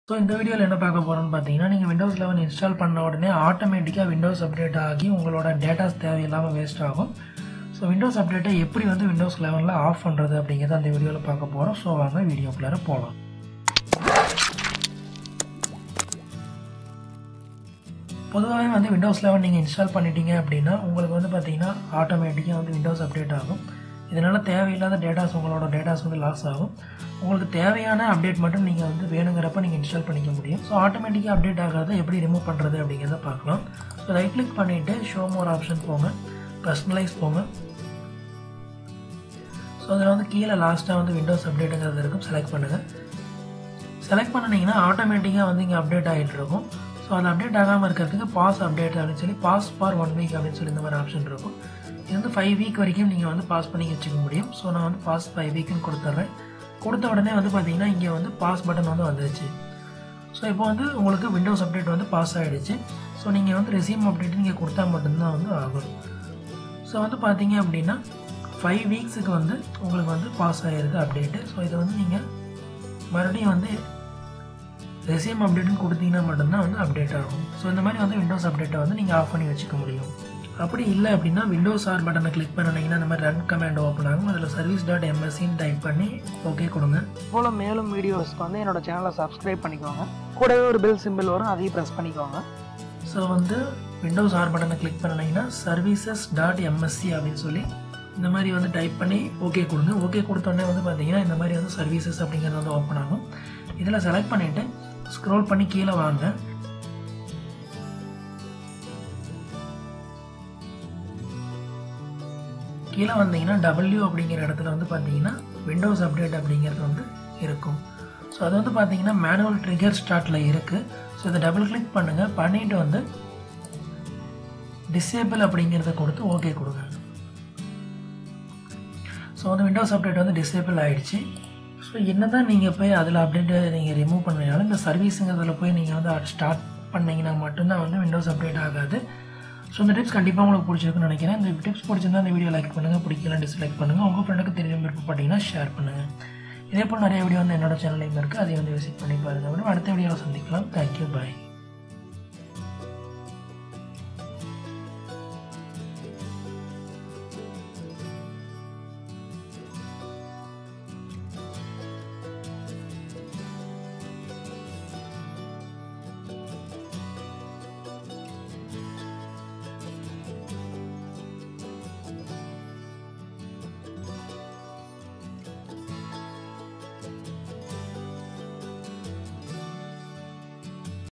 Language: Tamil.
ஸோ இந்த வீடியோவில் என்ன பார்க்க போகிறோம்னு பார்த்தீங்கன்னா நீங்கள் விண்டோஸ் லெவன் இன்ஸ்டால் பண்ண உடனே ஆட்டோமேட்டிக்காக விண்டோஸ் அப்டேட் ஆகி உங்களோட டேட்டாஸ் தேவையில்லாமல் வேஸ்ட் ஆகும் ஸோ விண்டோஸ் அப்டேட்டை எப்படி வந்து விண்டோஸ் லெவனில் ஆஃப் பண்ணுறது அப்படிங்கிறத அந்த வீடியோவில் பார்க்க போகிறோம் ஸோ வாங்க வீடியோக்குள்ளார போகலாம் பொதுவாகவே வந்து விண்டோஸ் லெவன் நீங்கள் இன்ஸ்டால் பண்ணிட்டீங்க அப்படின்னா உங்களுக்கு வந்து பார்த்தீங்கன்னா ஆட்டோமேட்டிக்காக வந்து விண்டோஸ் அப்டேட் ஆகும் இதனால் தேவையில்லாத டேட்டாஸ் உங்களோட டேட்டாஸ் வந்து லாஸ் ஆகும் உங்களுக்கு தேவையான அப்டேட் மட்டும் நீங்கள் வந்து வேணுங்கிறப்ப நீங்கள் இன்ஸ்டால் பண்ணிக்க முடியும் ஸோ ஆட்டோமேட்டிக்காக அப்டேட் ஆகிறத எப்படி ரிமூவ் பண்ணுறது அப்படிங்கிறத பார்க்கலாம் ஸோ ரைட் கிளிக் பண்ணிவிட்டு ஷோ மோர் ஆப்ஷன் போங்க பர்சனலைஸ் போங்க ஸோ அதில் வந்து கீழே லாஸ்ட்டாக வந்து விண்டோஸ் அப்டேட்டுங்கிறது இருக்கும் செலக்ட் பண்ணுங்கள் செலக்ட் பண்ணினீங்கன்னா ஆட்டோமேட்டிக்காக வந்து இங்கே அப்டேட் ஆகிட்டு இருக்கும் ஸோ அது அப்டேட் ஆகாமல் இருக்கிறதுக்கு பாஸ் அப்டேட் அப்படின்னு சொல்லி பாஸ் ஃபார் ஒன் வீக் அப்படின்னு சொல்லி இந்த மாதிரி ஆப்ஷன் இருக்கும் இது வந்து ஃபைவ் வீக் வரைக்கும் நீங்கள் வந்து பாஸ் பண்ணி வச்சுக்க முடியும் ஸோ நான் வந்து பாஸ் ஃபைவ் வீக்குன்னு கொடுத்துட்றேன் கொடுத்த உடனே வந்து பார்த்தீங்கன்னா இங்கே வந்து பாஸ் பட்டன் வந்து வந்துருச்சு ஸோ இப்போ வந்து உங்களுக்கு விண்டோஸ் அப்டேட் வந்து பாஸ் ஆகிடுச்சு ஸோ நீங்கள் வந்து ரெசியூம் அப்டேட் நீங்கள் கொடுத்தா மட்டும்தான் வந்து ஆகும் ஸோ வந்து பார்த்தீங்க அப்படின்னா ஃபைவ் வீக்ஸுக்கு வந்து உங்களுக்கு வந்து பாஸ் ஆகிருக்கு அப்டேட்டு ஸோ இதை வந்து நீங்கள் மறுபடியும் வந்து ரெசியூம் அப்டேட்னு கொடுத்தீங்கன்னா மட்டும்தான் வந்து அப்டேட் ஆகும் ஸோ இந்த மாதிரி வந்து விண்டோஸ் அப்டேட்டை வந்து நீங்கள் ஆஃப் பண்ணி வச்சுக்க முடியும் அப்படி இல்லை அப்படின்னா விண்டோஸ் ஆர் பட்டனை கிளிக் பண்ணிங்கன்னா இந்த மாதிரி ரன் கமாண்ட் ஓப்பன் ஆகும் அதில் சர்வீஸ் டாட் எம்எஸ்சின்னு டைப் பண்ணி ஓகே கொடுங்க போல் மேலும் வீடியோஸ்க்கு வந்து என்னோட சேனலை சப்ஸ்கிரைப் பண்ணிக்கோங்க கூடவே ஒரு பெல் சிம்பிள் வரும் அதையும் ப்ரெஸ் பண்ணிக்கோங்க ஸோ வந்து விண்டோஸ் ஆர் பட்டனை கிளிக் பண்ணிங்கன்னா சர்வீசஸ் டாட் எம்எஸ்சி அப்படின்னு சொல்லி இந்த மாதிரி வந்து டைப் பண்ணி ஓகே கொடுங்க ஓகே கொடுத்தோடனே வந்து பார்த்தீங்கன்னா இந்த மாதிரி வந்து சர்வீசஸ் அப்படிங்கிறது வந்து ஓப்பன் ஆகும் இதில் செலக்ட் பண்ணிவிட்டு ஸ்க்ரோல் பண்ணி கீழே வாங்க கீழே வந்தீங்கன்னா டபிள்யூ அப்படிங்கிற இடத்துல வந்து பார்த்தீங்கன்னா விண்டோஸ் அப்டேட் அப்படிங்கிறது வந்து இருக்கும் ஸோ அது வந்து பார்த்தீங்கன்னா மேனுவல் ட்ரிகர் ஸ்டார்ட்டில் இருக்குது ஸோ இதை டபுள் கிளிக் பண்ணுங்கள் பண்ணிவிட்டு வந்து டிசேபிள் அப்படிங்கிறத கொடுத்து ஓகே கொடுங்க ஸோ வந்து விண்டோஸ் அப்டேட் வந்து டிசேபிள் ஆகிடுச்சு ஸோ என்ன தான் நீங்கள் போய் அதில் அப்டேட்டு நீங்கள் ரிமூவ் பண்ணாலும் இந்த சர்வீஸுங்கிறதுல போய் நீங்கள் வந்து ஸ்டார்ட் பண்ணிங்கன்னா மட்டும்தான் வந்து விண்டோஸ் அப்டேட் ஆகாது ஸோ இந்த டிப்ஸ் கண்டிப்பாக உங்களுக்கு பிடிச்சிருக்குன்னு நினைக்கிறேன் இந்த டிப்ஸ் பிடிச்சிருந்தா இந்த வீடியோ லைக் பண்ணுங்கள் பிடிக்கல டிஸ்லைக் பண்ணுங்கள் உங்கள் ஃப்ரெண்டுக்கு தெரியும் விருப்பப்பட்டீங்கன்னா ஷேர் பண்ணுங்கள் இதே போல் நிறைய வீடியோ வந்து என்னோட சேனல்லையும் இருக்குது அதை வந்து விசிட் பண்ணி பாருங்கள் அடுத்த வீடியோவில் சந்திக்கலாம் தேங்க்யூ பாய்